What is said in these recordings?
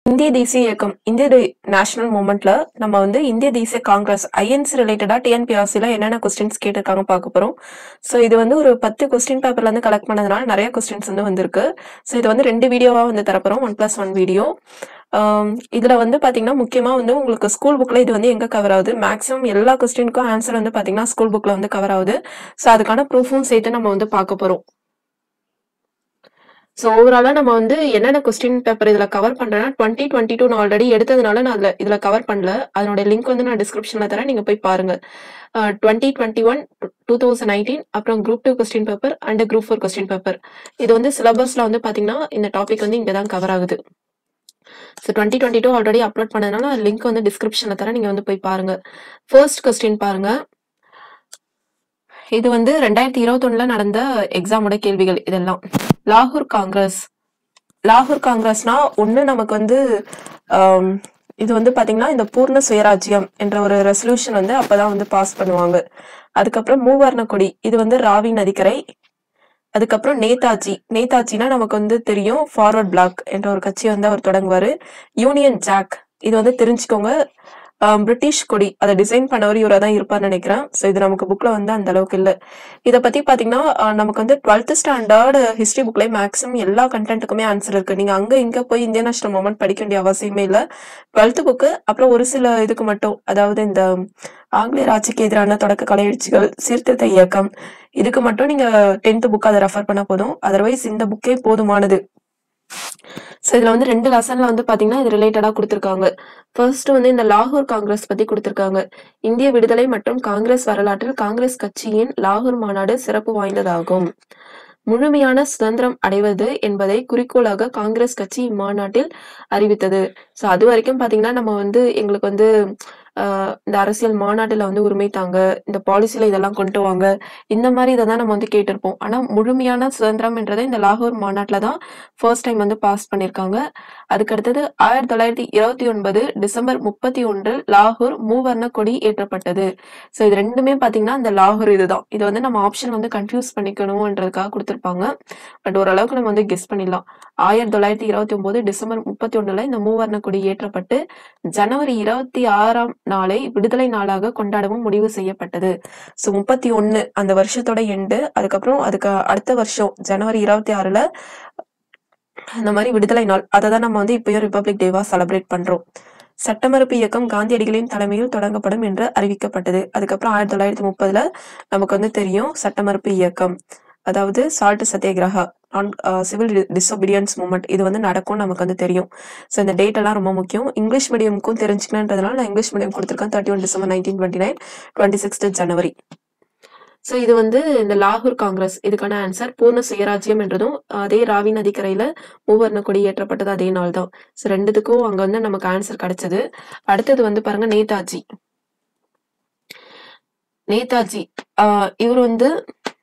இந்திய தேசிய இயக்கம் இந்திய நேஷனல் மூமெண்ட்ல நம்ம வந்து இந்திய தேசிய காங்கிரஸ் ஐஎன்சி ரிலேட்டடா டிஎன்பிஆர்சில என்னென்ன கொஸ்டின்ஸ் கேட்டிருக்காங்க பார்க்க போறோம் ஸோ இது வந்து ஒரு பத்து கொஸ்டின் பேப்பர்ல இருந்து கலெக்ட் பண்ணதுனால நிறைய கொஸ்டின்ஸ் வந்து வந்திருக்கு ஸோ இது வந்து ரெண்டு வீடியோவா வந்து தரப்போறோம் ஒன் பிளஸ் ஒன் வீடியோ இதுல வந்து பாத்தீங்கன்னா முக்கியமா வந்து உங்களுக்கு ஸ்கூல் புக்ல இது வந்து எங்க கவர் ஆகுது மேக்ஸிமம் எல்லா கொஸ்டினுக்கும் ஆன்சர் வந்து பாத்தீங்கன்னா ஸ்கூல் புக்ல வந்து கவர் ஆகுது ஸோ அதுக்கான ப்ரூஃபும் சேர்த்து நம்ம வந்து பார்க்க போறோம் ஸோ ஓவராலாக நம்ம வந்து என்னென்ன கொஸ்டின் பேப்பர் இதில் கவர் பண்ணுறேன்னா டுவெண்ட்டி டுவெண்ட்டி டூ நான் ஆல்ரெடி எடுத்ததுனால நான் அதில் இதில் கவர் பண்ணல அதனோட லிங்க் வந்து நான் டிஸ்கிரிப்ஷனில் தரேன் நீங்கள் போய் பாருங்க twenty twenty one two thousand nineteen அப்புறம் group two question paper and group four question paper இது வந்து சிலபஸில் வந்து பார்த்தீங்கன்னா இந்த டாபிக் வந்து இங்கே தான் கவர் ஆகுது so twenty twenty two already upload பண்ணதுனால லிங்க் வந்து டிஸ்கிரிப்ஷனில் தரேன் நீங்கள் வந்து போய் பாருங்க ஃபர்ஸ்ட் கொஸ்டின் பாருங்க இது வந்து ரெண்டாயிரத்தி இருபத்தொன்னுல நடந்த எக்ஸாமோட கேள்விகள் இதெல்லாம் லாகூர் காங்கிரஸ் லாகூர் காங்கிரஸ்னா ஒண்ணு நமக்கு வந்து ஆம், இது வந்து பாத்தீங்கன்னா இந்த பூர்ண சுயராஜ்யம் என்ற ஒரு ரெசல்யூஷன் வந்து அப்பதான் வந்து பாஸ் பண்ணுவாங்க அதுக்கப்புறம் மூவர்ண கொடி இது வந்து ராவி நதிக்கரை அதுக்கப்புறம் நேதாஜி நேதாஜினா நமக்கு வந்து தெரியும் ஃபார்வர்ட் பிளாக் என்ற ஒரு கட்சி வந்து அவர் தொடங்குவாரு யூனியன் ஜாக் இது வந்து தெரிஞ்சுக்கோங்க ஆம், பிரிட்டிஷ் கொடி அதை டிசைன் பண்ணவர் இவரா தான் இருப்பார்னு நினைக்கிறேன் ஸோ இது நமக்கு புக்ல வந்து அந்த அளவுக்கு இல்லை இதை பத்தி பாத்தீங்கன்னா அஹ், நமக்கு வந்து டுவெல்த் ஸ்டாண்டர்ட் ஹிஸ்டரி புக்ல மேக்ஸிமம் எல்லா கண்டென்ட்டுக்குமே ஆன்சர் இருக்கு நீங்க அங்க இங்க போய் இந்தியன் நேஷனல் மூமெண்ட் படிக்க வேண்டிய அவசியமே இல்லை டுவெல்த் புக்கு அப்புறம் ஒரு சில இதுக்கு மட்டும் அதாவது இந்த ஆங்கிலேயர் ஆட்சிக்கு எதிரான தொடக்க கலை எழுச்சிகள் சீர்திருத்த இயக்கம் இதுக்கு மட்டும் நீங்க டென்த் புக் அதை ரெஃபர் பண்ண போதும் அதர்வைஸ் இந்த புக்கே போதுமானது ஸோ இதுல வந்து ரெண்டு லெசன்ல வந்து பாத்தீங்கன்னா இது ரிலேட்டடா கொடுத்திருக்காங்க ஃபர்ஸ்ட் வந்து இந்த லாகூர் காங்கிரஸ் பத்தி கொடுத்திருக்காங்க இந்திய விடுதலை மற்றும் காங்கிரஸ் வரலாற்றில் காங்கிரஸ் கட்சியின் லாகூர் மாநாடு சிறப்பு வாய்ந்ததாகும் முழுமையான சுதந்திரம் அடைவது என்பதை குறிக்கோளாக காங்கிரஸ் கட்சி இம்மாநாட்டில் அறிவித்தது ஸோ அது வரைக்கும் பாத்தீங்கன்னா நம்ம வந்து எங்களுக்கு வந்து ஆஹ் இந்த அரசியல் மாநாட்டுல வந்து உரிமை தாங்க இந்த பாலிசில இதெல்லாம் கொண்டு வாங்க இந்த மாதிரி இதை தான் நம்ம வந்து கேட்டிருப்போம் ஆனா முழுமையான சுதந்திரம்ன்றதை இந்த லாகூர் மாநாட்டில தான் ஃபர்ஸ்ட் டைம் வந்து பாஸ் பண்ணியிருக்காங்க அதுக்கு அடுத்தது ஆயிரத்தி தொள்ளாயிரத்தி இருபத்தி ஒன்பது டிசம்பர் முப்பத்தி ஒன்றில் லாகூர் மூவர்ண கொடி ஏற்றப்பட்டது ஸோ இது ரெண்டுமே பாத்தீங்கன்னா இந்த லாகூர் இதுதான் இது வந்து நம்ம ஆப்ஷன் வந்து கன்ஃபியூஸ் பண்ணிக்கணும்ன்றதுக்காக கொடுத்துருப்பாங்க பட் ஓரளவுக்கு நம்ம வந்து கெஸ் பண்ணிடலாம் ஆயிரத்தி தொள்ளாயிரத்தி இருபத்தி ஒன்பது டிசம்பர் முப்பத்தி ஒண்ணுல இந்த மூவர்ண கொடி ஏற்றப்பட்டு ஜனவரி இருபத்தி ஆறாம் நாளை விடுதலை நாளாக கொண்டாடவும் முடிவு செய்யப்பட்டது ஸோ முப்பத்தி ஒன்னு அந்த வருஷத்தோட எண்டு அதுக்கப்புறம் அதுக்கு அடுத்த வருஷம் ஜனவரி இருபத்தி ஆறுல இந்த மாதிரி விடுதலை நாள் அதை தான் நம்ம வந்து இப்பயும் ரிப்பப்ளிக் டேவா செலிப்ரேட் பண்றோம் சட்டமறுப்பு இயக்கம் காந்தியடிகளின் தலைமையில் தொடங்கப்படும் என்று அறிவிக்கப்பட்டது அதுக்கப்புறம் ஆயிரத்தி தொள்ளாயிரத்தி முப்பதுல நமக்கு வந்து தெரியும் சட்டமறுப்பு இயக்கம் அதாவது சால்ட் சத்தியாகிரகா நான் சிவில் டிசோபீடியன்ஸ் மூமெண்ட் இது வந்து நடக்கும் நமக்கு வந்து தெரியும் ஸோ இந்த டேட் எல்லாம் ரொம்ப முக்கியம் இங்கிலீஷ் மீடியமுக்கும் தெரிஞ்சுக்கணுன்றதுனால நான் இங்கிலீஷ் மீடியம் கொடுத்துருக்கேன் thirty one December nineteen twenty nine twenty sixth ஜனவரி ஸோ இது வந்து இந்த லாகூர் காங்கிரஸ் இதுக்கான ஆன்சர் பூர்ண சுயராஜ்யம் என்றதும் அதே ராவி நதிக்கரையில மூவர்ண கொடி ஏற்றப்பட்டது அதே நாள் தான் ஸோ ரெண்டுத்துக்கும் அங்க வந்து நமக்கு ஆன்சர் கிடைச்சது அடுத்தது வந்து பாருங்க நேதாஜி நேதாஜி ஆஹ் இவர் வந்து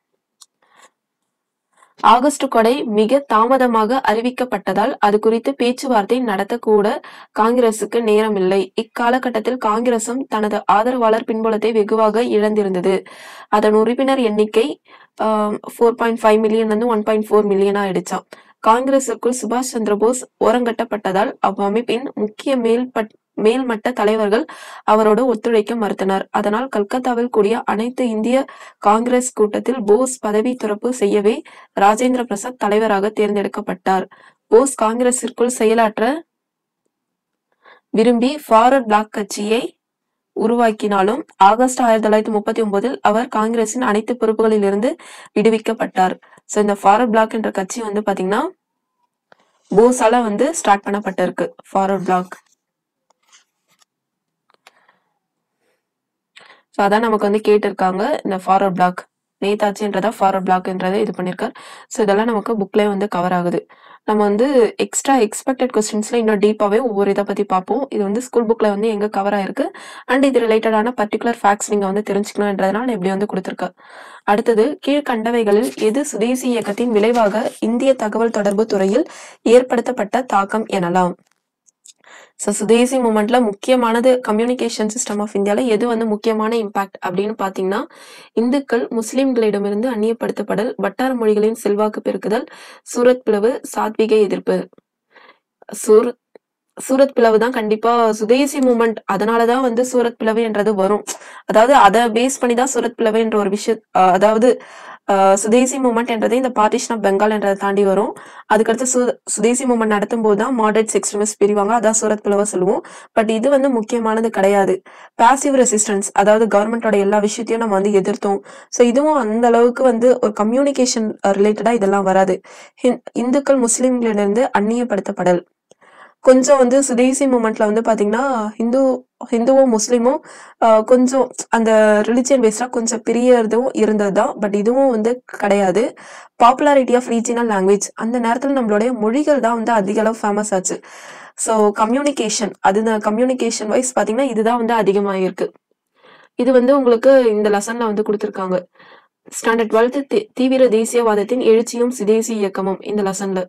ஆகஸ்ட் கொடை மிக தாமதமாக அறிவிக்கப்பட்டதால் அது குறித்து பேச்சுவார்த்தை நடத்தக்கூட காங்கிரசுக்கு நேரமில்லை இக்காலகட்டத்தில் காங்கிரசும் தனது ஆதரவாளர் பின்புலத்தை வெகுவாக இழந்திருந்தது அதன் உறுப்பினர் எண்ணிக்கை ஃபோர் பாயிண்ட் ஃபைவ் மில்லியன் வந்து ஒன் பாயிண்ட் ஃபோர் மில்லியனா ஆயிடுச்சாம் காங்கிரசுக்குள் சுபாஷ் சந்திர போஸ் ஓரங்கட்டப்பட்டதால் அவ்வமைப்பின் முக்கிய மேல்பட் மேல்மட்ட தலைவர்கள் அவரோடு ஒத்துழைக்க மறுத்தனர் அதனால் கல்கத்தாவில் கூடிய அனைத்து இந்திய காங்கிரஸ் கூட்டத்தில் போஸ் பதவி துறப்பு செய்யவே ராஜேந்திர பிரசாத் தலைவராக தேர்ந்தெடுக்கப்பட்டார் போஸ் காங்கிரசிற்குள் செயலாற்ற விரும்பி ஃபார்வர்ட் பிளாக் கட்சியை உருவாக்கினாலும் ஆகஸ்ட் ஆயிரத்தி தொள்ளாயிரத்தி முப்பத்தி ஒன்பதில் அவர் காங்கிரசின் அனைத்து பொறுப்புகளில் இருந்து விடுவிக்கப்பட்டார் ஸோ இந்த ஃபார்வர்ட் பிளாக் என்ற கட்சி வந்து பாத்தீங்கன்னா போஸால வந்து ஸ்டார்ட் பண்ணப்பட்டிருக்கு ஃபார்வர்ட் பிளாக் ஸோ அதான் நமக்கு வந்து கேட்டிருக்காங்க இந்த ஃபார்வர்ட் பிளாக் நேதாஜின்றதா ஃபார்வர்ட் பிளாக்ன்றதை இது பண்ணியிருக்காரு ஸோ இதெல்லாம் நமக்கு புக்லேயே வந்து கவர் ஆகுது நம்ம வந்து எக்ஸ்ட்ரா எக்ஸ்பெக்டட் கொஸ்டின்ஸ்ல இன்னும் டீப்பாவே ஒவ்வொரு இதை பத்தி பார்ப்போம் இது வந்து ஸ்கூல் புக்ல வந்து எங்க கவர் ஆயிருக்கு அண்ட் இது ரிலேட்டடான பர்டிகுலர் ஃபேக்ட்ஸ் நீங்க வந்து தெரிஞ்சுக்கணுன்றதுனால நான் இப்படி வந்து கொடுத்துருக்கேன் அடுத்தது கீழ்கண்டவைகளில் எது சுதேசி இயக்கத்தின் விளைவாக இந்திய தகவல் தொடர்பு துறையில் ஏற்படுத்தப்பட்ட தாக்கம் எனலாம் ஸோ சுதேசி மூமெண்ட்ல முக்கியமானது கம்யூனிகேஷன் சிஸ்டம் ஆஃப் இந்தியால எது வந்து முக்கியமான இம்பாக்ட் அப்படின்னு பாத்தீங்கன்னா இந்துக்கள் முஸ்லிம்களிடமிருந்து அந்நியப்படுத்தப்படல் வட்டார மொழிகளின் செல்வாக்கு பெருக்குதல் சூரத் பிளவு சாத்விக எதிர்ப்பு சூர் சூரத் பிளவு தான் கண்டிப்பா சுதேசி மூமெண்ட் அதனாலதான் வந்து சூரத் பிளவு என்றது வரும் அதாவது அதை பேஸ் பண்ணி தான் சூரத் பிளவு என்ற ஒரு விஷயம் அஹ் அதாவது அஹ் சுதேசி மூமெண்ட் என்றது இந்த பார்ட்டிஷன் ஆஃப் பெங்கால் என்றதை தாண்டி வரும் அதுக்கடுத்து சு சுதேசி மூமெண்ட் நடத்தும் போது தான் மாடரேட்ஸ் எக்ஸ்ட்ரீமிஸ்ட் பிரிவாங்க அதான் சூரத் பிளவை சொல்லுவோம் பட் இது வந்து முக்கியமானது கிடையாது பாசிவ் ரெசிஸ்டன்ஸ் அதாவது கவர்மெண்டோட எல்லா விஷயத்தையும் நம்ம வந்து எதிர்த்தோம் ஸோ இதுவும் அந்த அளவுக்கு வந்து ஒரு கம்யூனிகேஷன் ரிலேட்டடா இதெல்லாம் வராது ஹிந்- இந்துக்கள் முஸ்லிம்களிலிருந்து அந்நியப்படுத்தப்படல் கொஞ்சம் வந்து சுதேசி மூமெண்ட்ல வந்து பாத்தீங்கன்னா ஹிந்து ஹிந்துவும் முஸ்லீமும் ஆஹ் கொஞ்சம் அந்த ரிலிஜியன் பேஸ்டா கொஞ்சம் பிரியறதும் இருந்தது தான் பட் இதுவும் வந்து கிடையாது பாப்புலாரிட்டி ஆஃப் ரீஜினல் லாங்குவேஜ் அந்த நேரத்தில் நம்மளுடைய மொழிகள் தான் வந்து அதிக அளவு ஃபேமஸ் ஆச்சு ஸோ கம்யூனிகேஷன் அது கம்யூனிகேஷன் வைஸ் பார்த்தீங்கன்னா இதுதான் வந்து அதிகமாயிருக்கு இது வந்து உங்களுக்கு இந்த லெசன்ல வந்து கொடுத்துருக்காங்க ஸ்டாண்டர்ட் டுவெல்த் தீவிர தேசியவாதத்தின் எழுச்சியும் சுதேசி இயக்கமும் இந்த லெசன்ல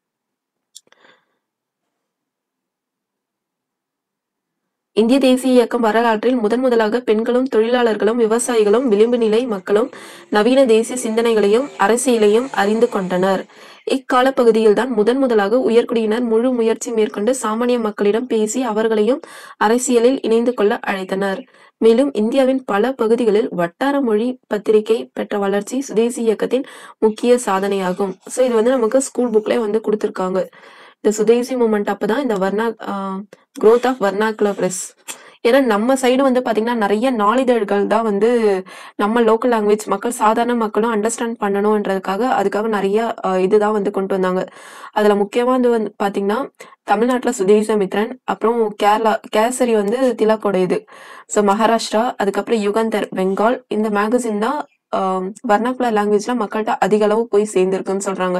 இந்திய தேசிய இயக்கம் வரலாற்றில் முதன் முதலாக பெண்களும் தொழிலாளர்களும் விவசாயிகளும் விளிம்பு நிலை மக்களும் நவீன தேசிய சிந்தனைகளையும் அரசியலையும் அறிந்து கொண்டனர் இக்கால பகுதியில்தான் முதன் முதலாக உயர்குடியினர் முழு முயற்சி மேற்கொண்டு சாமானிய மக்களிடம் பேசி அவர்களையும் அரசியலில் இணைந்து கொள்ள அழைத்தனர் மேலும் இந்தியாவின் பல பகுதிகளில் வட்டார மொழி பத்திரிகை பெற்ற வளர்ச்சி சுதேசி இயக்கத்தின் முக்கிய சாதனையாகும் ஸோ இது வந்து நமக்கு ஸ்கூல் புக்லேயே வந்து கொடுத்துருக்காங்க இந்த சுதேசி மூமெண்ட் அப்பதான் இந்த வர்ணா growth ஆஃப் வர்ணாக்குலர் பிரஸ் ஏன்னா நம்ம சைடு வந்து பாத்தீங்கன்னா நிறைய நாளிதழ்கள் தான் வந்து நம்ம லோக்கல் லாங்குவேஜ் மக்கள் சாதாரண மக்களும் அண்டர்ஸ்டாண்ட் பண்ணணுன்றதுக்காக அதுக்காக நிறைய அஹ், இதுதான் வந்து கொண்டு வந்தாங்க அதுல முக்கியமா வந்து வந்து பாத்தீங்கன்னா தமிழ்நாட்டுல சுதேசமித்ரன் அப்புறம் கேரளா கேசரி வந்து திலக்கோட இது ஸோ மகாராஷ்டிரா அதுக்கப்புறம் யுகந்தர் பெங்கால் இந்த மேகசின் தான் வர்ணாக்குலர் லாங்குவேஜ்ல மக்கள்கிட்ட அதிக அளவு போய் சேர்ந்திருக்குன்னு சொல்றாங்க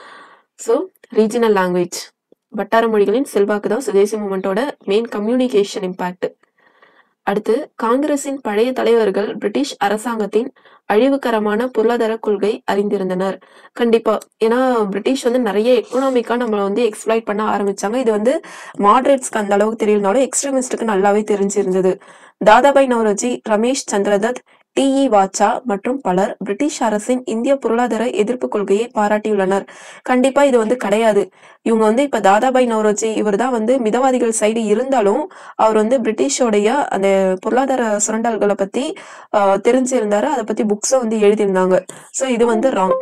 ஸோ ரீஜனல் லாங்குவேஜ் வட்டார மொழிகளின் செல்வாக்கு தான் சுதேசி மூமெண்டோட மெயின் கம்யூனிகேஷன் இம்பாக்ட் அடுத்து காங்கிரசின் பழைய தலைவர்கள் பிரிட்டிஷ் அரசாங்கத்தின் அழிவுகரமான பொருளாதார கொள்கை அறிந்திருந்தனர் கண்டிப்பா ஏன்னா பிரிட்டிஷ் வந்து நிறைய எக்கனாமிக்கா நம்மளை வந்து எக்ஸ்ப்ளாய்ட் பண்ண ஆரம்பிச்சாங்க இது வந்து மாடரேட்ஸ்க்கு அந்த அளவுக்கு தெரியலனாலும் எக்ஸ்ட்ரீமிஸ்டுக்கு நல்லாவே தெரிஞ்சிருந்தது தாதாபாய் நவரோஜி ரமேஷ் சந்திரதத் டி இ வாச்சா மற்றும் பலர் பிரிட்டிஷ் அரசின் இந்திய பொருளாதார எதிர்ப்பு கொள்கையை பாராட்டியுள்ளனர் கண்டிப்பா இது வந்து கிடையாது இவங்க வந்து இப்ப தாதாபாய் நவரோஜி இவர் தான் வந்து மிதவாதிகள் சைடு இருந்தாலும் அவர் வந்து பிரிட்டிஷோடைய அந்த பொருளாதார சுரண்டல்களை பத்தி ஆஹ், தெரிஞ்சிருந்தாரு அதை பத்தி புக்ஸை வந்து எழுதியிருந்தாங்க ஸோ இது வந்து ராங்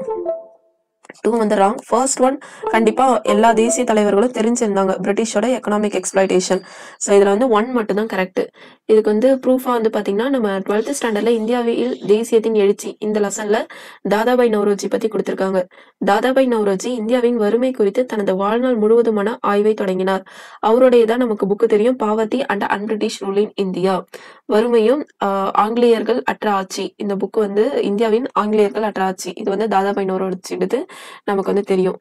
டூ வந்து ராங் ஃபர்ஸ்ட் ஒன் கண்டிப்பா எல்லா தேசிய தலைவர்களும் தெரிஞ்சிருந்தாங்க பிரிட்டிஷோட எக்கனாமிக் எக்ஸ்பிளைட்டேஷன் ஸோ இதுல வந்து ஒன் மட்டும் தான் கரெக்ட் இதுக்கு வந்து ப்ரூஃபா வந்து பாத்தீங்கன்னா நம்ம டுவெல்த் ஸ்டாண்டர்ட்ல இந்தியாவில் தேசியத்தின் எழுச்சி இந்த லெசன்ல தாதாபாய் நவ்ரோஜி பத்தி கொடுத்திருக்காங்க தாதாபாய் நவ்ரோஜி இந்தியாவின் வறுமை குறித்து தனது வாழ்நாள் முழுவதுமான ஆய்வை தொடங்கினார் அவருடைய தான் நமக்கு புக்கு தெரியும் poverty and un British rule in India வறுமையும் ஆஹ், ஆங்கிலேயர்கள் அற்ற ஆட்சி இந்த புக் வந்து இந்தியாவின் ஆங்கிலேயர்கள் அற்ற ஆட்சி இது வந்து தாதாபாய் நவ்ரோஜி இது நமக்கு வந்து தெரியும்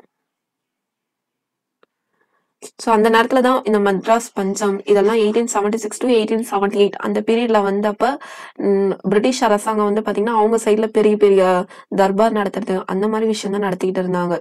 ஸோ அந்த நேரத்துல தான் இந்த மദ്രാஸ் பஞ்சம் இதெல்லாம் eighteen seventy six to eighteen seventy eight அந்த பீரியட்ல வந்தப்ப ம், பிரிட்டிஷ் அரசாங்கம் வந்து பாத்தீங்கன்னா அவங்க சைட்ல பெரிய பெரிய தர்பார் நடத்துறது அந்த மாதிரி விஷயம் தான் நடத்திக்கிட்டு இருந்தாங்க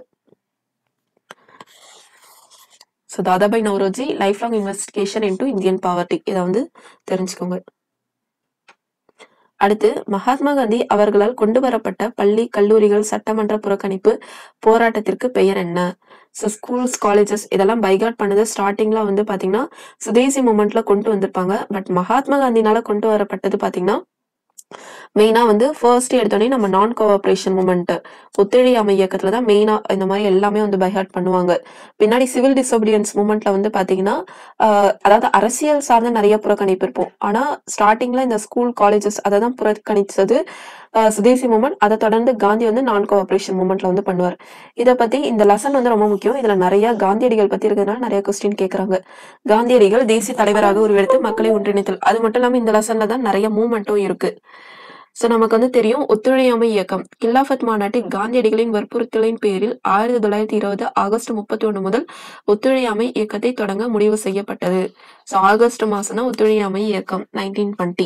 so Dadabhai Naoroji life long investigation into Indian poverty இதை வந்து தெரிஞ்சுக்கோங்க அடுத்து மகாத்மா காந்தி அவர்களால் கொண்டு வரப்பட்ட பள்ளி கல்லூரிகள் சட்டமன்ற புறக்கணிப்பு போராட்டத்திற்கு பெயர் என்ன ஸோ ஸ்கூல்ஸ் காலேஜஸ் இதெல்லாம் பைகாட் பண்ணது ஸ்டார்டிங்ல வந்து பாத்தீங்கன்னா சுதேசி மூமெண்ட்ல கொண்டு வந்திருப்பாங்க பட் மகாத்மா காந்தினால கொண்டு வரப்பட்டது பாத்தீங்கன்னா மெயினா வந்து ஃபர்ஸ்ட் எடுத்தோடனே நம்ம நான் கோஆபரேஷன் மூமெண்ட் ஒத்துழையாமை இயக்கத்துல தான் மெயினா இந்த மாதிரி எல்லாமே வந்து பைஹார்ட் பண்ணுவாங்க பின்னாடி சிவில் டிசோபிடியன்ஸ் மூமெண்ட்ல வந்து பாத்தீங்கன்னா ஆஹ் அதாவது அரசியல் சார்ந்த நிறைய புறக்கணிப்பு இருப்போம் ஆனா ஸ்டார்டிங்ல இந்த ஸ்கூல் காலேஜஸ் அதை தான் புறக்கணிச்சது ஆஹ் சுதேசி மூமெண்ட் அதை தொடர்ந்து காந்தி வந்து நான் கோஆபரேஷன் மூமெண்ட்ல வந்து பண்ணுவார் இதை பத்தி இந்த லெசன் வந்து ரொம்ப முக்கியம் இதுல நிறைய காந்தியடிகள் பத்தி இருக்கிறதுனால நிறைய கொஸ்டின் கேக்குறாங்க காந்தியடிகள் தேசிய தலைவராக உருவெடுத்து மக்களை ஒன்றிணைத்தல் அது மட்டும் இல்லாம இந்த லெசன்ல தான் நிறைய மூமெண்ட்டும் இருக்கு சோ நமக்கு வந்து தெரியும் ஒத்துழையாமை இயக்கம் கில்லாஃபத் மாநாட்டில் காந்தியடிகளின் வற்புறுத்தலின் பேரில் ஆயிரத்தி தொள்ளாயிரத்தி இருபது ஆகஸ்ட் முப்பத்தி ஒண்ணு முதல் ஒத்துழையாமை இயக்கத்தை தொடங்க முடிவு செய்யப்பட்டது சோ ஆகஸ்ட் மாசம் தான் ஒத்துழையாமை இயக்கம் நைன்டீன் டுவெண்ட்டி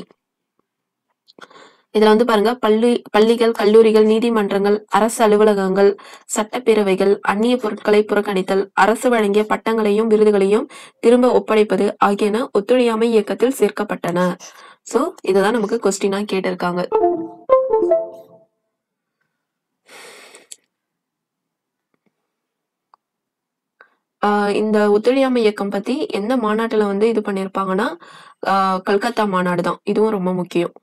இதுல வந்து பாருங்க பள்ளி பள்ளிகள் கல்லூரிகள் நீதிமன்றங்கள் அரசு அலுவலகங்கள் சட்டப்பேரவைகள் அந்நிய பொருட்களை புறக்கணித்தல் அரசு வழங்கிய பட்டங்களையும் விருதுகளையும் திரும்ப ஒப்படைப்பது ஆகியன ஒத்துழையாமை இயக்கத்தில் சேர்க்கப்பட்டன சோ இதுதான் நமக்கு கொஸ்டினா கேட்டிருக்காங்க ஆஹ் இந்த ஒத்துழையாமை இயக்கம் பத்தி எந்த மாநாட்டுல வந்து இது பண்ணியிருப்பாங்கன்னா ஆஹ் கல்கத்தா மாநாடு தான் இதுவும் ரொம்ப முக்கியம்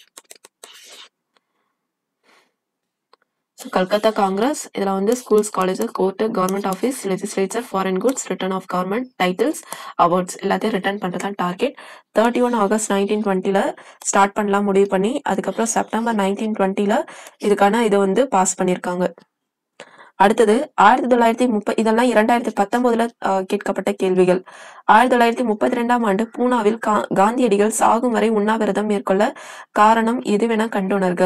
ஸோ கல்கத்தா காங்கிரஸ் இதில் வந்து schools colleges court government office legislature foreign goods return of government titles awards எல்லாத்தையும் ரிட்டர்ன் பண்ணுறது தான் target thirty one August nineteen டுவெண்ட்டியில் ஸ்டார்ட் பண்ணலாம் முடிவு பண்ணி அதுக்கப்புறம் செப்டம்பர் நைன்டீன் டுவெண்ட்டியில் இதுக்கான இதை வந்து பாஸ் பண்ணியிருக்காங்க அடுத்தது ஆயிரத்தி தொள்ளாயிரத்தி முப்ப இதெல்லாம் இரண்டாயிரத்தி பத்தொன்பதுல அஹ், கேட்கப்பட்ட கேள்விகள் ஆயிரத்தி தொள்ளாயிரத்தி முப்பத்தி ரெண்டாம் ஆண்டு பூனாவில் கா- காந்தியடிகள் சாகும் வரை உண்ணாவிரதம் மேற்கொள்ள காரணம் எதுவென கண்டுணர்க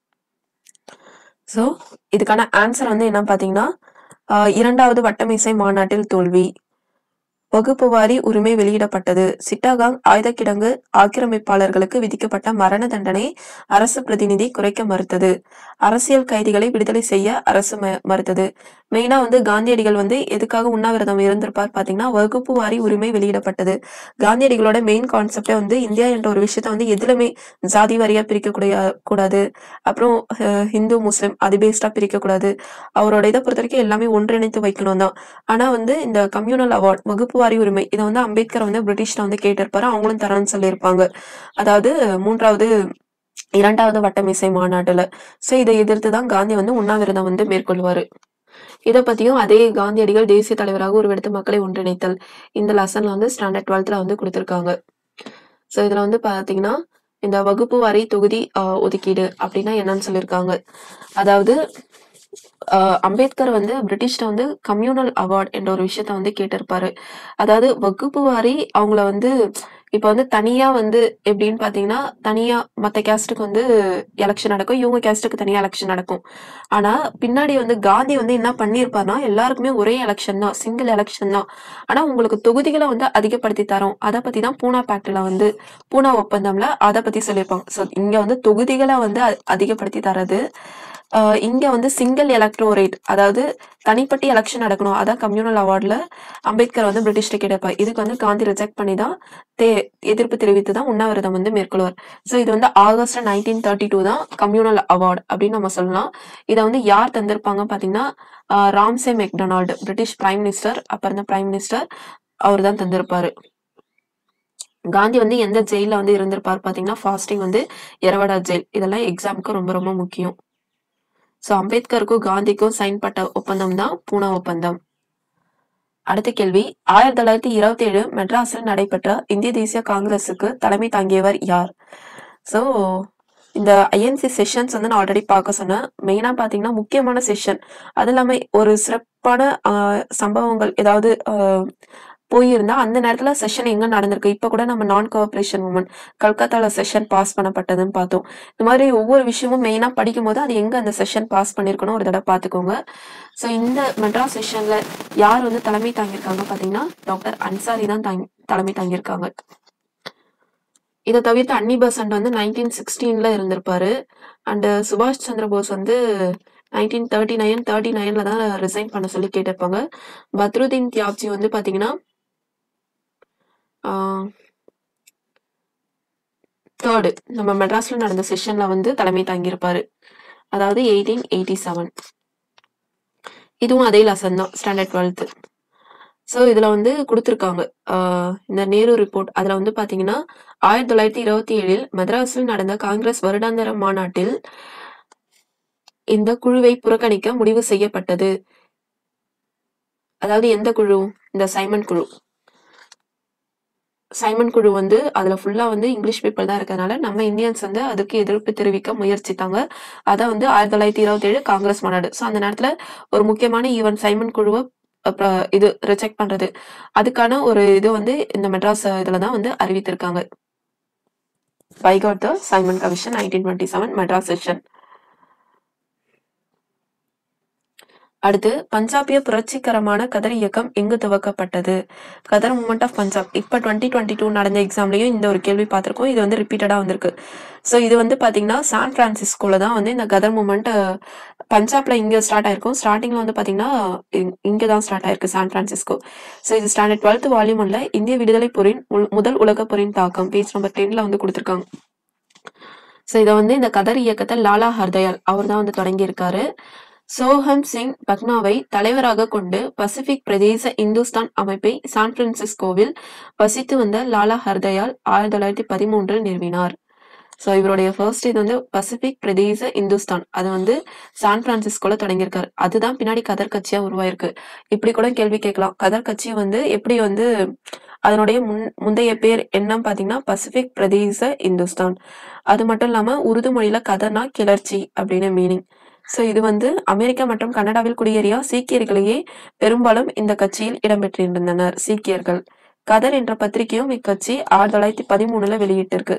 சோ இதுக்கான ஆன்சர் வந்து என்ன பாத்தீங்கன்னா ஆஹ் இரண்டாவது வட்டமேசை மாநாட்டில் தோல்வி வகுப்பு வாரி உரிமை வெளியிடப்பட்டது சிட்டாகாங் ஆயுதக்கிடங்கு ஆக்கிரமிப்பாளர்களுக்கு விதிக்கப்பட்ட மரண தண்டனை அரசு பிரதிநிதி குறைக்க மறுத்தது அரசியல் கைதிகளை விடுதலை செய்ய அரசு ம- மறுத்தது மெயினா வந்து காந்தியடிகள் வந்து எதுக்காக உண்ணாவிரதம் இருந்திருப்பார் பாத்தீங்கன்னா வகுப்பு வாரி உரிமை வெளியிடப்பட்டது காந்தியடிகளோட மெயின் கான்செப்டே வந்து இந்தியா என்ற ஒரு விஷயத்த வந்து எதுலுமே ஜாதி வாரியா பிரிக்கக்கூடிய கூடாது அப்புறம் அஹ், ஹிந்து முஸ்லிம் அது பேஸ்டா பிரிக்க கூடாது அவரோட இதை பொறுத்த வரைக்கும் எல்லாமே ஒன்றிணைத்து வைக்கணும் தான் ஆனா வந்து இந்த கம்யூனல் அவார்ட் வகுப்பு வாரி உரிமை இதை வந்து அம்பேத்கர் வந்து பிரிட்டிஷ்ல வந்து கேட்டிருப்பாரு அவங்களும் தரேன்னு சொல்லியிருப்பாங்க அதாவது மூன்றாவது இரண்டாவது வட்டமேசை மாநாட்டுல சோ இதை எதிர்த்து தான் காந்தி வந்து உண்ணாவிரதம் வந்து மேற்கொள்வாரு இதை பத்தியும் அதே காந்தியடிகள் தேசிய தலைவராக உருவெடுத்து மக்களை ஒன்றிணைத்தல் இந்த லெசன்ல வந்து ஸ்டாண்டர்ட் டுவெல்த்ல வந்து கொடுத்திருக்காங்க சோ இதுல வந்து பாத்தீங்கன்னா இந்த வகுப்பு வாரி தொகுதி ஆஹ், ஒதுக்கீடு அப்படின்னா என்னன்னு சொல்லியிருக்காங்க அதாவது ஆஹ், அம்பேத்கர் வந்து பிரிட்டிஷ்ட வந்து கம்யூனல் அவார்ட் என்ற ஒரு விஷயத்த வந்து கேட்டிருப்பாரு அதாவது வகுப்பு வாரி அவங்கள வந்து இப்ப வந்து தனியா வந்து எப்படின்னு பாத்தீங்கன்னா தனியா மத்த கேஸ்டுக்கு வந்து எலெக்ஷன் நடக்கும் இவங்க கேஸ்டுக்கு தனியா எலெக்ஷன் நடக்கும் ஆனா பின்னாடி வந்து காந்தி வந்து என்ன பண்ணியிருப்பாருன்னா எல்லாருக்குமே ஒரே எலெக்ஷன் தான் சிங்கிள் எலெக்ஷன் தான் ஆனா உங்களுக்கு தொகுதிகளை வந்து அதிகப்படுத்தி தரோம் அதை பத்தி தான் பூனா பேக்ட்ல வந்து பூனா ஒப்பந்தம்ல அதை பத்தி சொல்லியிருப்பாங்க ஸோ இங்க வந்து தொகுதிகளை வந்து அ- அதிகப்படுத்தி தரது ஆஹ் இங்க வந்து சிங்கிள் எலக்ட்ரோரேட் அதாவது தனிப்பட்ட எலெக்ஷன் நடக்கணும் அதான் கம்யூனல் அவார்ட்ல அம்பேத்கர் வந்து பிரிட்டிஷ்ட கேட்டப்ப இதுக்கு வந்து காந்தி ரிஜெக்ட் பண்ணி தான் தே எதிர்ப்பு தெரிவித்து தான் உண்ணாவிரதம் வந்து மேற்கொள்வார் ஸோ இது வந்து ஆகஸ்ட் நைன்டீன் தேர்ட்டி டூ தான் கம்யூனல் அவார்ட் அப்படின்னு நம்ம சொல்லலாம் இதை வந்து யார் தந்திருப்பாங்க பாத்தீங்கன்னா ஆஹ் Ramsay MacDonald British prime minister அப்ப இருந்த பிரைம் மினிஸ்டர் அவர் தான் தந்திருப்பாரு காந்தி வந்து எந்த ஜெயில வந்து இருந்திருப்பார் பாத்தீங்கன்னா ஃபாஸ்டிங் வந்து எரவடா ஜெயில் இதெல்லாம் எக்ஸாமுக்கு ரொம்ப ரொம்ப முக்கியம் சோ அம்பேத்கருக்கும் காந்திக்கும் சைன் பட்ட ஒப்பந்தம் தான் பூனா ஒப்பந்தம் அடுத்த கேள்வி ஆயிரத்தி தொள்ளாயிரத்தி இருபத்தி ஏழு மெட்ராஸில் நடைபெற்ற இந்திய தேசிய காங்கிரசுக்கு தலைமை தாங்கியவர் யார் சோ இந்த ஐஎன்சி செஷன்ஸ் வந்து நான் ஆல்ரெடி பார்க்க சொன்னேன் மெயினா பாத்தீங்கன்னா முக்கியமான செஷன் அது இல்லாம ஒரு சிறப்பான ஆஹ், சம்பவங்கள் ஏதாவது ஆஹ், போயிருந்தா அந்த நேரத்துல செஷன் எங்க நடந்திருக்கு இப்ப கூட நம்ம நான் கோஆபரேஷன் மூமெண்ட் கல்கத்தால செஷன் பாஸ் பண்ணப்பட்டதுன்னு பார்த்தோம் இந்த மாதிரி ஒவ்வொரு விஷயமும் மெயினா படிக்கும் போது அது எங்க அந்த செஷன் பாஸ் பண்ணிருக்கணும் ஒரு தடவை பாத்துக்கோங்க சோ இந்த மெட்ராஸ் செஷன்ல யார் வந்து தலைமை தாங்கியிருக்காங்க பாத்தீங்கன்னா டாக்டர் அன்சாரி தான் தாங்கி தலைமை தாங்கியிருக்காங்க இதை தவிர்த்து அன்னி பெசன்ட் வந்து நைன்டீன் சிக்ஸ்டீன்ல இருந்திருப்பாரு அண்ட் சுபாஷ் சந்திர போஸ் வந்து நைன்டீன் தேர்ட்டி நைன் தேர்ட்டி நைன்ல தான் ரிசைன் பண்ண சொல்லி கேட்டிருப்பாங்க பத்ருதீன் தியாப்ஜி வந்து பாத்தீங்கன்னா தேர்டு நம்ம மெட்ராஸ்ல நடந்த செஷன்ல வந்து தலைமை தாங்கியிருப்பாரு அதாவது எயிட்டீன் எயிட்டி செவன் இதுவும் அதே லெசன் தான் ஸ்டாண்டர்ட் டுவெல்த் ஸோ இதுல வந்து கொடுத்துருக்காங்க ஆஹ் இந்த நேரு ரிப்போர்ட் அதுல வந்து பாத்தீங்கன்னா ஆயிரத்தி தொள்ளாயிரத்தி இருபத்தி ஏழில் மദ്രാஸில் நடந்த காங்கிரஸ் வருடாந்திர மாநாட்டில் இந்த குழுவை புறக்கணிக்க முடிவு செய்யப்பட்டது அதாவது எந்த குழு இந்த சைமன் குழு சைமன் குழு வந்து அதுல ஃபுல்லா வந்து இங்கிலீஷ் பீப்பிள் தான் இருக்கறனால நம்ம இந்தியன்ஸ் வந்து அதுக்கு எதிர்ப்பு தெரிவிக்க முயற்சித்தாங்க அதான் வந்து ஆயிரத்தி தொள்ளாயிரத்தி இருபத்தி ஏழு காங்கிரஸ் மாநாடு ஸோ அந்த நேரத்துல ஒரு முக்கியமான ஈவென்ட் சைமன் குழுவை அப்புறம் இது ரிஜெக்ட் பண்றது அதுக்கான ஒரு இது வந்து இந்த மெட்ராஸ் இதுல தான் வந்து அறிவித்திருக்காங்க boycott the Simon commission nineteen twenty seven Madras session அடுத்து பஞ்சாபிய புரட்சிகரமான கதர் இயக்கம் எங்கு துவக்கப்பட்டது கதர் மூமெண்ட் ஆஃப் பஞ்சாப் இப்ப டுவெண்ட்டி டுவெண்ட்டி டூ நடந்த எக்ஸாம்லயும் இந்த ஒரு கேள்வி பார்த்திருக்கோம் இது வந்து ரிப்பீட்டடா வந்திருக்கு ஸோ இது வந்து பாத்தீங்கன்னா சான் பிரான்சிஸ்கோல தான் வந்து இந்த கதர் மூமெண்ட் பஞ்சாப்ல இங்க ஸ்டார்ட் ஆயிருக்கும் ஸ்டார்டிங்ல வந்து பாத்தீங்கன்னா இ- இங்க தான் ஸ்டார்ட் ஆயிருக்கு சான் பிரான்சிஸ்கோ ஸோ இது ஸ்டாண்டர்ட் டுவெல்த் வால்யூம் ஒன்ல இந்திய விடுதலை போரின் உள்- முதல் உலக போரின் தாக்கம் பேஜ் நம்பர் டென்ல வந்து கொடுத்திருக்காங்க ஸோ இதை வந்து இந்த கதர் இயக்கத்தை லாலா ஹர்தயால் அவர் தான் வந்து தொடங்கி இருக்காரு சோஹம் சிங் பக்னாவை தலைவராக கொண்டு பசிபிக் பிரதேச இந்துஸ்தான் அமைப்பை சான் பிரான்சிஸ்கோவில் வசித்து வந்த லாலா ஹர்தயால் ஆயிரத்தி தொள்ளாயிரத்தி பதிமூன்றில் நிறுவினார் ஸோ இவருடைய ஃபர்ஸ்ட் இது வந்து பசிபிக் பிரதேச இந்துஸ்தான் அது வந்து சான் பிரான்சிஸ்கோல தொடங்கியிருக்காரு அதுதான் பின்னாடி கதர் கட்சியா உருவாயிருக்கு இப்படி கூட கேள்வி கேட்கலாம் கதர் கட்சி வந்து எப்படி வந்து அதனுடைய முன் முந்தைய பேர் என்னன்னு பாத்தீங்கன்னா பசிபிக் பிரதேச இந்துஸ்தான் அது மட்டும் இல்லாம உருது மொழியில கதர்னா கிளர்ச்சி அப்படின்னு மீனிங் ஸோ இது வந்து அமெரிக்கா மற்றும் கனடாவில் குடியேறிய சீக்கியர்களையே பெரும்பாலும் இந்த கட்சியில் இடம்பெற்றிருந்தனர் சீக்கியர்கள் கதர் என்ற பத்திரிகையும் இக்கட்சி ஆயிரத்தி தொள்ளாயிரத்தி பதிமூணுல வெளியிட்டிருக்கு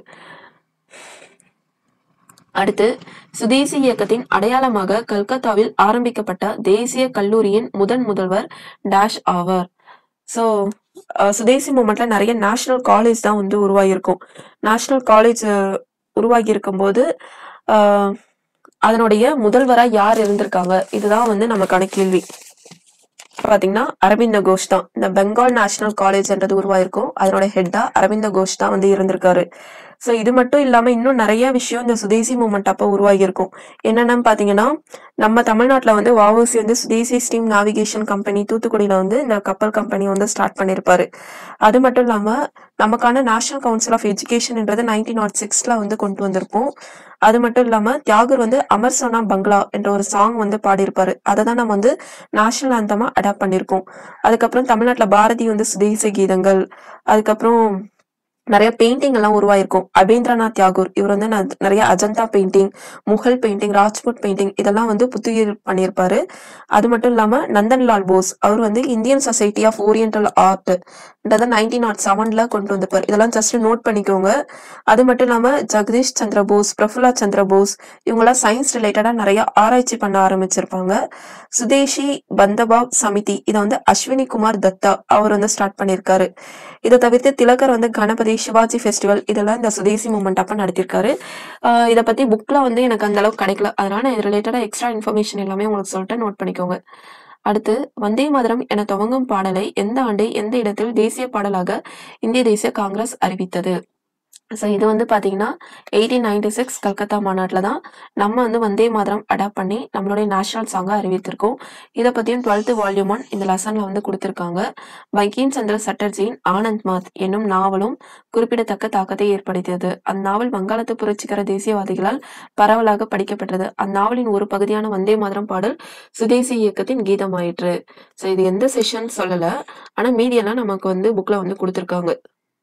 அடுத்து சுதேசி இயக்கத்தின் அடையாளமாக கல்கத்தாவில் ஆரம்பிக்கப்பட்ட தேசிய கல்லூரியின் முதன் முதல்வர் டேஷ் ஆவார் ஸோ சுதேசி மூமெண்ட்ல நிறைய நேஷனல் காலேஜ் தான் வந்து உருவாகியிருக்கும் நேஷனல் காலேஜ் உருவாகி இருக்கும்போது ஆஹ், அதனுடைய முதல்வரா யார் இருந்திருக்காங்க இதுதான் வந்து நமக்கான கேள்வி பாத்தீங்கன்னா அரவிந்த கோஷ் தான் இந்த பெங்கால் நேஷனல் காலேஜ்ன்றது உருவாயிருக்கும் அதனோட ஹெட்டா அரவிந்த கோஷ் தான் வந்து இருந்திருக்காரு ஸோ இது மட்டும் இல்லாம இன்னும் நிறைய விஷயம் இந்த சுதேசி மூமெண்ட் அப்போ உருவாகியிருக்கும் என்னென்னு பாத்தீங்கன்னா நம்ம தமிழ்நாட்டுல வந்து வஉசி வந்து சுதேசி ஸ்டீம் நேவிகேஷன் கம்பெனி தூத்துக்குடியில வந்து இந்த கப்பல் கம்பெனி வந்து ஸ்டார்ட் பண்ணியிருப்பாரு அது மட்டும் இல்லாம நமக்கான நேஷனல் கவுன்சில் ஆஃப் எஜுகேஷன்ன்றது நைன்டீன் நாட் சிக்ஸ்ல வந்து கொண்டு வந்திருப்போம் அது மட்டும் இல்லாம தியாகர் வந்து அமர் சோனா பங்களா என்ற ஒரு சாங் வந்து பாடியிருப்பாரு அதை தான் நம்ம வந்து நேஷனல் ஆந்தமா அடாப்ட் பண்ணியிருக்கோம் அதுக்கப்புறம் தமிழ்நாட்டுல பாரதி வந்து சுதேச கீதங்கள் அதுக்கப்புறம் நிறைய பெயிண்டிங் எல்லாம் உருவாயிருக்கும் அபேந்திரநாத் தாகூர் இவர் வந்து ந- நிறைய Ajanta painting Mughal painting Rajput painting இதெல்லாம் வந்து புத்துயிர் பண்ணியிருப்பாரு அது மட்டும் இல்லாம நந்தன்லால் போஸ் அவர் வந்து Indian society of oriental art nineteen nought செவன்ல கொண்டு வந்திருப்பார் இதெல்லாம் ஜஸ்ட் நோட் பண்ணிக்கோங்க அது மட்டும் இல்லாம ஜெகதீஷ் சந்திர போஸ் பிரஃபுல்லா சந்திர போஸ் இவங்கெல்லாம் சயின்ஸ் ரிலேட்டடா நிறைய ஆராய்ச்சி பண்ண ஆரம்பிச்சிருப்பாங்க சுதேஷி பந்தபாவ் சமிதி இதை வந்து அஸ்வினி குமார் தத்தா அவர் வந்து ஸ்டார்ட் பண்ணியிருக்காரு இதை தவிர்த்து திலகர் வந்து கணபதி சிவாஜி ஃபெஸ்டிவல் இதெல்லாம் இந்த சுதேசி மூமெண்ட் அப்ப நடத்திருக்காரு ஆஹ் இதை பத்தி புக்ல வந்து எனக்கு அந்த அளவுக்கு கிடைக்கல அதனால இது ரிலேட்டடா எக்ஸ்ட்ரா இன்ஃபர்மேஷன் எல்லாமே உங்களுக்கு சொல்லிட்டு நோட் பண்ணிக்கோங்க அடுத்து வந்தே மாதரம் என துவங்கும் பாடலை எந்த ஆண்டு எந்த இடத்தில் தேசிய பாடலாக இந்திய தேசிய காங்கிரஸ் அறிவித்தது ஸோ இது வந்து பாத்தீங்கன்னா எயிட்டீன் நைன்டி சிக்ஸ் கல்கத்தா மாநாட்டில் தான் நம்ம வந்து வந்தே மாதரம் அடாப்ட் பண்ணி நம்மளுடைய நேஷனல் சாங்கை அறிவித்திருக்கோம் இதை பற்றியும் டுவெல்த்து வால்யூம் ஒன் இந்த லெசனில் வந்து கொடுத்துருக்காங்க பங்கீம் சந்திர சட்டர்ஜியின் ஆனந்த் மாத் என்னும் நாவலும் குறிப்பிடத்தக்க தாக்கத்தை ஏற்படுத்தியது அந்நாவல் வங்காளத்து புரட்சிகர தேசியவாதிகளால் பரவலாக படிக்கப்பட்டது அந்நாவலின் ஒரு பகுதியான வந்தே மாதரம் பாடல் சுதேசி இயக்கத்தின் கீதமாயிற்று ஸோ இது எந்த செஷன் சொல்லலை ஆனால் மீதியெல்லாம் நமக்கு வந்து புக்கில் வந்து கொடுத்துருக்காங்க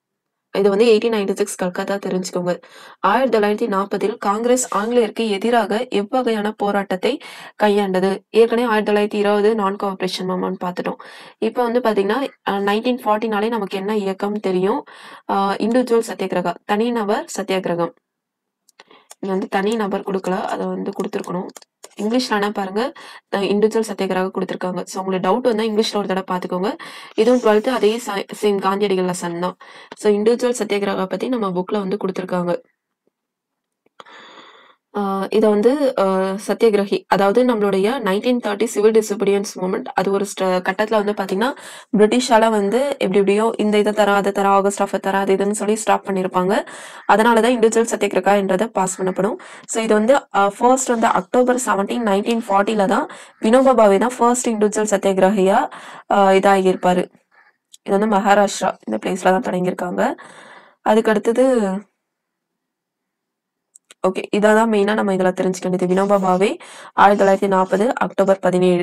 இது வந்து எயிட்டீன் நைன்டி சிக்ஸ் கல்கத்தா தெரிஞ்சுக்கோங்க ஆயிரத்தி தொள்ளாயிரத்தி நாற்பதில் காங்கிரஸ் ஆங்கிலேயருக்கு எதிராக எவ்வகையான போராட்டத்தை கையாண்டது ஏற்கனவே ஆயிரத்தி தொள்ளாயிரத்தி இருபது நான் கோஆபரேஷன் மூமெண்ட் பார்த்துட்டோம் இப்போ வந்து பாத்தீங்கன்னா நைன்டீன் ஃபார்ட்டினாலே நமக்கு என்ன இயக்கம் தெரியும் இண்டிவிஜுவல் சத்தியாகிரகா தனிநபர் சத்தியாகிரகம் இது வந்து தனி நபர் கொடுக்கல அதை வந்து கொடுத்துருக்கணும் இங்கிலீஷ்ல என்ன பாருங்க இண்டிவிஜுவல் சத்தியாகிரகம் கொடுத்துருக்காங்க ஸோ உங்களுக்கு டவுட் வந்தா இங்கிலீஷ்ல ஒரு தடவை பார்த்துக்கோங்க இதுவும் டுவெல்த்து அதே சேம் காந்தியடிகள் லெசன் தான் ஸோ இண்டிவிஜுவல் சத்தியாகிரகா பத்தி நம்ம புக்ல வந்து கொடுத்துருக்காங்க இதை வந்து ஆஹ் சத்தியகிரகி அதாவது நம்மளுடைய nineteen thirty civil disobedience movement அது ஒரு ஸ்ட- கட்டத்துல வந்து பாத்தீங்கன்னா பிரிட்டிஷால வந்து எப்படி எப்படியோ இந்த இதை தர அதை தர ஆகஸ்ட் ஆஃப் தர அது இதுன்னு சொல்லி ஸ்டாப் பண்ணியிருப்பாங்க அதனாலதான் இண்டிவிஜுவல் சத்தியகிரகா என்றதை பாஸ் பண்ணப்படும் ஸோ இது வந்து ஃபர்ஸ்ட் வந்து அக்டோபர் செவன்டீன் நைன்டீன் ஃபார்ட்டில தான் வினோபா பாவே தான் ஃபர்ஸ்ட் இண்டிவிஜுவல் சத்தியகிரகியா ஆஹ் இதாகி இருப்பாரு இது வந்து மகாராஷ்டிரா இந்த பிளேஸ்ல தான் தொடங்கியிருக்காங்க அதுக்கு அடுத்தது ஓகே இதான் மெயினா நம்ம இதுல தெரிஞ்சுக்க வேண்டியது வினோபா பாவே ஆயிரத்தி தொள்ளாயிரத்தி நாற்பது அக்டோபர் பதினேழு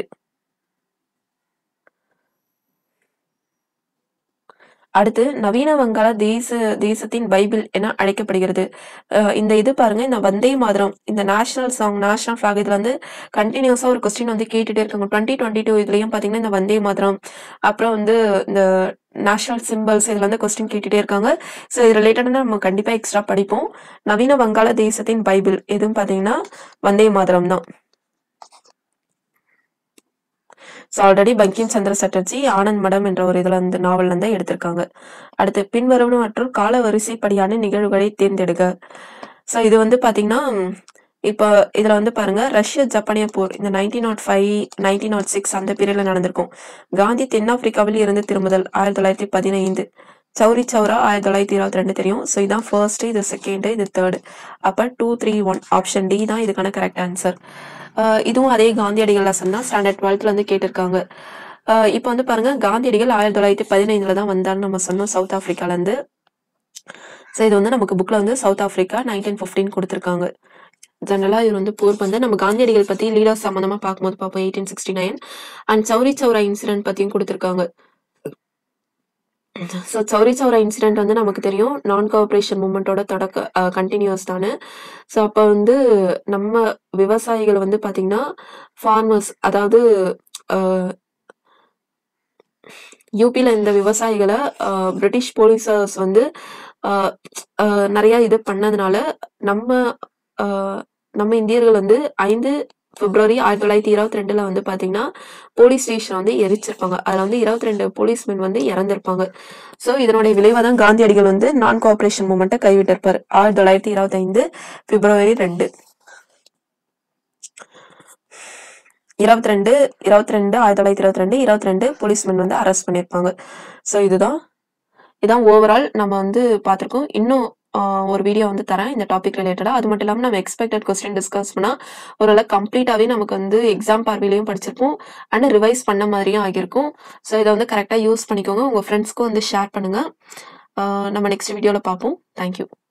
அடுத்து நவீன வங்காள தேச தேசத்தின் பைபிள் என அழைக்கப்படுகிறது அஹ் இந்த இது பாருங்க இந்த வந்தே மாதரம் இந்த நேஷனல் சாங் நேஷனல் ஃபிளாக் இதுல வந்து கண்டினியூஸா ஒரு கொஸ்டின் வந்து கேட்டுட்டே இருக்காங்க டுவெண்ட்டி டுவெண்ட்டி டூ இதுலயும் பாத்தீங்கன்னா இந்த வந்தே மாதரம் அப்புறம் வந்து இந்த நேஷனல் சிம்பிள்ஸ் இதுல வந்து கொஸ்டின் கேட்டுட்டே இருக்காங்க ஸோ இது ரிலேட்டடாக நம்ம கண்டிப்பா எக்ஸ்ட்ரா படிப்போம் நவீன வங்காள தேசத்தின் பைபிள் எதுவும் பாத்தீங்கன்னா வந்தே மாதரம் தான் ஸோ ஆல்ரெடி பங்கிம் சந்திர சட்டர்ஜி ஆனந்த் மடம் என்ற ஒரு இதுல வந்து நாவல் வந்து எடுத்திருக்காங்க அடுத்து பின்வரும் மற்றும் கால வரிசைப்படியான நிகழ்வுகளை தேர்ந்தெடுக்க ஸோ இது வந்து பாத்தீங்கன்னா ம், இப்போ இதுல வந்து பாருங்க ரஷ்ய ஜப்பானிய போர் இந்த nineteen nought five nineteen nought six அந்த பீரியட்ல நடந்திருக்கும் காந்தி தென்னாப்பிரிக்காவில் இருந்து திரும்புதல் ஆயிரத்தி தொள்ளாயிரத்தி பதினைந்து சௌரி சௌரா ஆயிரத்தி தொள்ளாயிரத்தி இருபத்தி ரெண்டு தெரியும் ஸோ இதான் ஃபர்ஸ்ட் இது செகண்ட் இது தேர்ட் அப்ப two three one option D தான் இதுக்கான கரெக்ட் ஆன்சர் இதுவும் அதே காந்தியடிகள் லெசன் தான் ஸ்டாண்டர்ட் டுவெல்த்ல இருந்து கேட்டிருக்காங்க அஹ் இப்போ வந்து பாருங்க காந்தியடிகள் ஆயிரத்தி தொள்ளாயிரத்தி பதினைந்துல தான் வந்தார்னு நம்ம சொன்னோம் சவுத் ஆப்பிரிக்கால இருந்து ஸோ இது வந்து நமக்கு புக்ல வந்து சவுத் ஆப்பிரிக்கா நைன்டீன் ஃபிஃப்டீன் கொடுத்துருக்காங்க ஜெனரலா இது வந்து போர் வந்து நம்ம காந்தியடிகள் பத்தி லீடர்ஸ் சம்பந்தமா பார்க்கும்போது பார்ப்போம் eighteen sixty nine and Chauri Chaura incident பத்தியும் கொடுத்துருக்காங்க ஸோ சௌரி சௌரா இன்சிடென்ட் வந்து நமக்கு தெரியும் நான் கோஆப்ரேஷன் மூமெண்ட்டோட தொடக்க கண்டினியூஸ் தானே ஸோ அப்போ வந்து நம்ம விவசாயிகள் வந்து பாத்தீங்கன்னா ஃபார்மர்ஸ் அதாவது யூபியில் இந்த விவசாயிகளை ஆஹ், பிரிட்டிஷ் போலீசர்ஸ் வந்து ஆஹ், ஆஹ், நிறைய இது பண்ணதுனால நம்ம ஆஹ், நம்ம இந்தியர்கள் வந்து ஐந்து பிப்ரவரி ஆயிரத்தி தொள்ளாயிரத்தி இருபத்தி ரெண்டுல வந்து பாத்தீங்கன்னா போலீஸ் ஸ்டேஷன் வந்து எரிச்சிருப்பாங்க அதுல வந்து இருபத்தி ரெண்டு போலீஸ்மென் வந்து இறந்திருப்பாங்க ஸோ இதனுடைய விளைவாக தான் காந்தியடிகள் வந்து நான் கோஆபரேஷன் மூமெண்ட்டை கைவிட்டிருப்பார் ஆயிரத்தி தொள்ளாயிரத்தி இருபத்தி ஐந்து பிப்ரவரி ரெண்டு இருபத்தி ரெண்டு இருபத்தி ரெண்டு ஆயிரத்தி தொள்ளாயிரத்தி இருபத்தி ரெண்டு இருபத்தி ரெண்டு போலீஸ்மென் வந்து அரெஸ்ட் பண்ணியிருப்பாங்க ஸோ இதுதான் இதான் ஓவரால் நம்ம வந்து பார்த்துருக்கோம் இன்னும் ஆஹ், ஒரு வீடியோ வந்து தரேன் இந்த டாபிக் ரிலேட்டடாக அது மட்டும் இல்லாமல் நம்ம எக்ஸ்பெக்டட் கொஸ்டின் டிஸ்கஸ் பண்ணால் ஓரளவு கம்ப்ளீட்டாகவே நமக்கு வந்து எக்ஸாம் பார்வையிலையும் படிச்சிருப்போம் அண்ட் ரிவைஸ் பண்ண மாதிரியும் ஆகியிருக்கும் ஸோ இதை வந்து கரெக்டாக யூஸ் பண்ணிக்கோங்க உங்கள் ஃப்ரெண்ட்ஸ்க்கும் வந்து ஷேர் பண்ணுங்கள் நம்ம நெக்ஸ்ட் வீடியோவில் பார்ப்போம் தேங்க்யூ